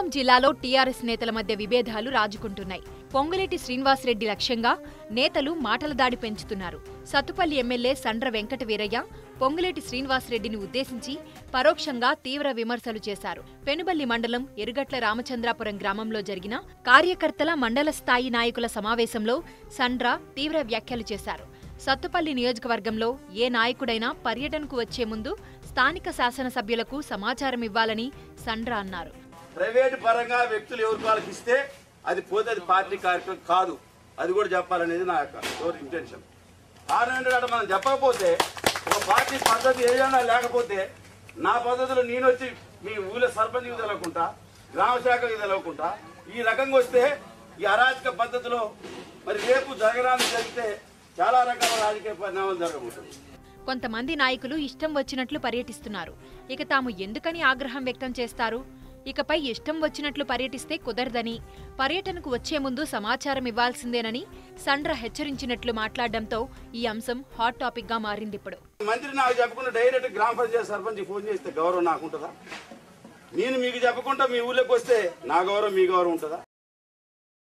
ఖమ్మం జిల్లాలో టీఆర్ఎస్ నేతల మధ్య విభేదాలు రాజుకుంటున్నాయి పొంగులేటి శ్రీనివాసరెడ్డి లక్ష్యంగా నేతలు మాటల దాడి పెంచుతున్నారు సత్తుపల్లి ఎమ్మెల్యే సండ్ర వెంకట వీరయ్య పొంగులేటి శ్రీనివాసరెడ్డిని ఉద్దేశించి పరోక్షంగా తీవ్ర విమర్శలు చేశారు పెనుబల్లి మండలం ఎరుగట్ల రామచంద్రాపురం గ్రామంలో జరిగిన కార్యకర్తల మండల స్థాయి నాయకుల సమావేశంలో సండ్ర తీవ్ర వ్యాఖ్యలు చేశారు సత్తుపల్లి నియోజకవర్గంలో ఏ నాయకుడైనా పర్యటనకు వచ్చే ముందు స్థానిక శాసనసభ్యులకు సమాచారం ఇవ్వాలని సండ్ర అన్నారు ప్రైవేట్ పరంగా వ్యక్తులు ఎవరికి వాళ్ళకి ఇస్తే అది పోతే అది పార్టీ కార్యక్రమం కాదు అది కూడా చెప్పాలనేది నా యొక్క ఎవరి ఇంటెన్షన్ కారణం ఏంటంటే మనం చెప్పకపోతే ఒక పార్టీ పద్ధతి ఏదైనా లేకపోతే నా పద్ధతిలో నేను వచ్చి మీ ఊళ్ళో సర్పంచ్కి తెలవకుండా గ్రామ శాఖకి తెలవకుండా ఈ రకంగా వస్తే ఈ అరాచక పద్ధతిలో మరి రేపు జరగడానికి జరిగితే చాలా రకాల రాజకీయ పరిణామాలు జరగబోతుంది కొంతమంది నాయకులు ఇష్టం వచ్చినట్లు పర్యటిస్తున్నారు ఇక తాము ఎందుకని ఆగ్రహం వ్యక్తం చేస్తారు ఇకపై ఇష్టం వచ్చినట్లు పర్యటిస్తే కుదరదని పర్యటనకు వచ్చే ముందు సమాచారం ఇవ్వాల్సిందేనని సండ్ర హెచ్చరించినట్లు మాట్లాడడంతో ఈ అంశం హాట్ టాపిక్ గా మారిందిప్పుడు మంత్రి నాకు చెప్పకుండా డైరెక్ట్ గ్రామ పంచాయతీ సర్పంచ్ ఫోన్ చేస్తే గౌరవం నాకు ఉంటుందా నేను మీకు చెప్పకుండా మీ ఊళ్ళోకి వస్తే నా గౌరవం మీ గౌరవం ఉంటుందా